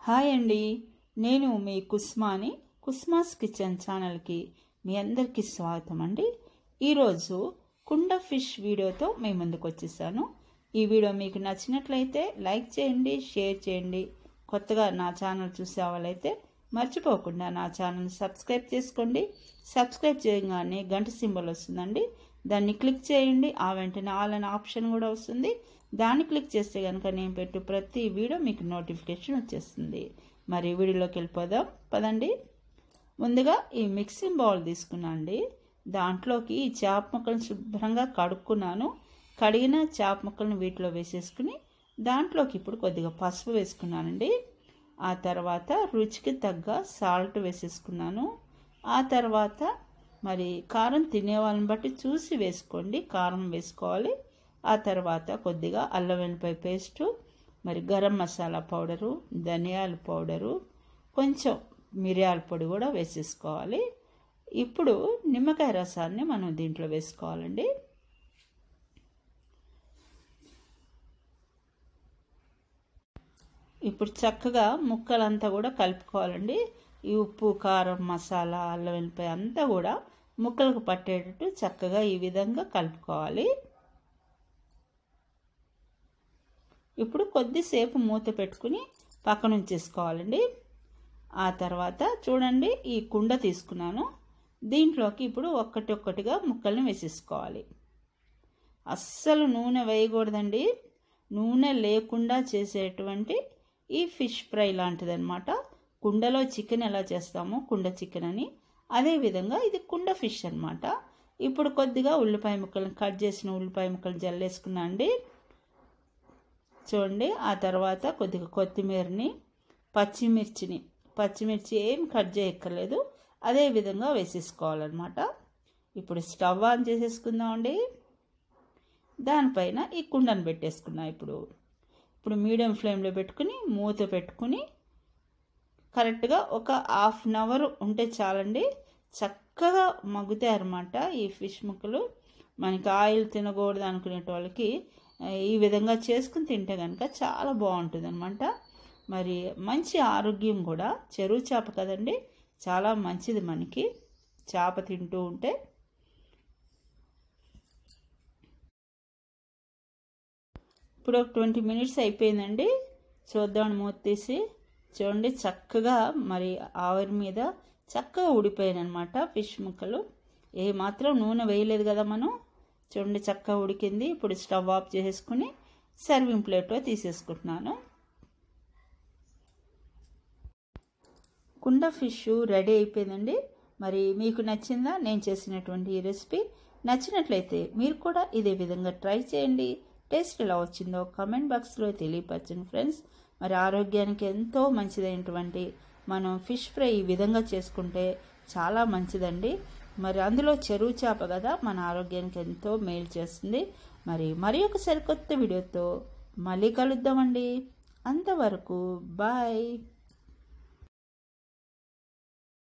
hi అండి నేను మీ కుస్మాని కుస్మాస్ kitchen ఛానల్కి మీ అందరికీ స్వాగతం అండి ఈరోజు కుండ ఫిష్ వీడియోతో మీ ముందుకు వచ్చేసాను ఈ వీడియో మీకు నచ్చినట్లయితే లైక్ చేయండి షేర్ చేయండి కొత్తగా నా ఛానల్ చూసే వాళ్ళైతే మర్చిపోకుండా నా ఛానల్ సబ్స్క్రైబ్ చేసుకోండి సబ్స్క్రైబ్ చేయగానే గంట సింబల్ వస్తుందండి దాన్ని క్లిక్ చేయండి ఆ వెంటనే ఆల్ అనే ఆప్షన్ కూడా వస్తుంది దాన్ని క్లిక్ చేస్తే కనుక నేను పెట్టు ప్రతి వీడియో మీకు నోటిఫికేషన్ వచ్చేస్తుంది మరి వీడియోలోకి వెళ్ళిపోదాం పదండి ముందుగా ఈ మిక్సింగ్ బౌల్ తీసుకున్నా అండి దాంట్లోకి ఈ చేప ముక్కలను శుభ్రంగా కడుక్కున్నాను కడిగిన చేప ముక్కలను వీటిలో వేసేసుకుని దాంట్లోకి ఇప్పుడు కొద్దిగా పసుపు వేసుకున్నానండి ఆ తర్వాత రుచికి తగ్గ సాల్ట్ వేసేసుకున్నాను ఆ తర్వాత మరి కారం తినే వాళ్ళని బట్టి చూసి వేసుకోండి కారం వేసుకోవాలి ఆ తర్వాత కొద్దిగా అల్లం వెల్లిపాయ పేస్టు మరి గరం మసాలా పౌడరు ధనియాల పౌడరు కొంచెం మిరియాల పొడి కూడా వేసేసుకోవాలి ఇప్పుడు నిమ్మకాయ రసాన్ని మనం దీంట్లో వేసుకోవాలండి ఇప్పుడు చక్కగా ముక్కలంతా కూడా కలుపుకోవాలండి ఈ ఉప్పు కారం మసాలా అల్లం వెల్లిపాయ అంతా కూడా ముక్కలకు పట్టేటట్టు చక్కగా ఈ విధంగా కలుపుకోవాలి ఇప్పుడు కొద్దిసేపు మూత పెట్టుకుని పక్కన ఉంచేసుకోవాలండి ఆ తర్వాత చూడండి ఈ కుండ తీసుకున్నాను దీంట్లోకి ఇప్పుడు ఒక్కటి ఒక్కటిగా ముక్కల్ని వేసేసుకోవాలి అస్సలు నూనె వేయకూడదండి నూనె లేకుండా చేసేటువంటి ఈ ఫిష్ ఫ్రై లాంటిదన్నమాట కుండలో చికెన్ ఎలా చేస్తామో కుండ చికెన్ అని అదేవిధంగా ఇది కుండ ఫిష్ అనమాట ఇప్పుడు కొద్దిగా ఉల్లిపాయ ముక్కలను కట్ చేసిన ఉల్లిపాయ ముక్కలు జల్లేసుకున్నా అండి చూడండి ఆ తర్వాత కొద్దిగా కొత్తిమీరని పచ్చిమిర్చిని పచ్చిమిర్చి ఏం కట్ చేయక్కర్లేదు అదే విధంగా వేసేసుకోవాలన్నమాట ఇప్పుడు స్టవ్ ఆన్ చేసేసుకుందామండి దానిపైన ఈ కుండను పెట్టేసుకున్నా ఇప్పుడు ఇప్పుడు మీడియం ఫ్లేమ్లో పెట్టుకుని మూత పెట్టుకుని కరెక్ట్గా ఒక హాఫ్ అన్ అవర్ ఉంటే చాలండి చక్కగా మగ్గుతాయి అన్నమాట ఈ ఫిష్ ముక్కలు మనకి ఆయిల్ తినకూడదు అనుకునే వాళ్ళకి ఈ విధంగా చేసుకుని తింటే కనుక చాలా బాగుంటుంది అనమాట మరి మంచి ఆరోగ్యం కూడా చెరువు చేప కదండి చాలా మంచిది మనకి చేప తింటూ ఉంటే ఇప్పుడు ఒక ట్వంటీ మినిట్స్ అయిపోయిందండి చూద్దాం మూత తీసి చూడండి చక్కగా మరి ఆవిరి మీద చక్కగా ఉడిపోయాయి అనమాట ఫిష్ ముక్కలు ఏ మాత్రం నూనె వేయలేదు కదా మనం చూడండి చక్కగా ఉడికింది ఇప్పుడు స్టవ్ ఆఫ్ చేసేసుకుని సర్వింగ్ ప్లేట్లో తీసేసుకుంటున్నాను కుండ ఫిష్ రెడీ అయిపోయిందండి మరి మీకు నచ్చిందా నేను చేసినటువంటి ఈ రెసిపీ నచ్చినట్లయితే మీరు కూడా ఇదే విధంగా ట్రై చేయండి టేస్ట్ ఎలా వచ్చిందో కామెంట్ బాక్స్లో తెలియపరచండి ఫ్రెండ్స్ మరి ఆరోగ్యానికి ఎంతో మంచిదైనటువంటి మనం ఫిష్ ఫ్రై ఈ విధంగా చేసుకుంటే చాలా మంచిదండి మరి అందులో చెరువు చేప కదా మన ఆరోగ్యానికి ఎంతో మేలు చేస్తుంది మరి మరి ఒక సరికొత్త వీడియోతో మళ్ళీ కలుద్దామండి అంతవరకు బాయ్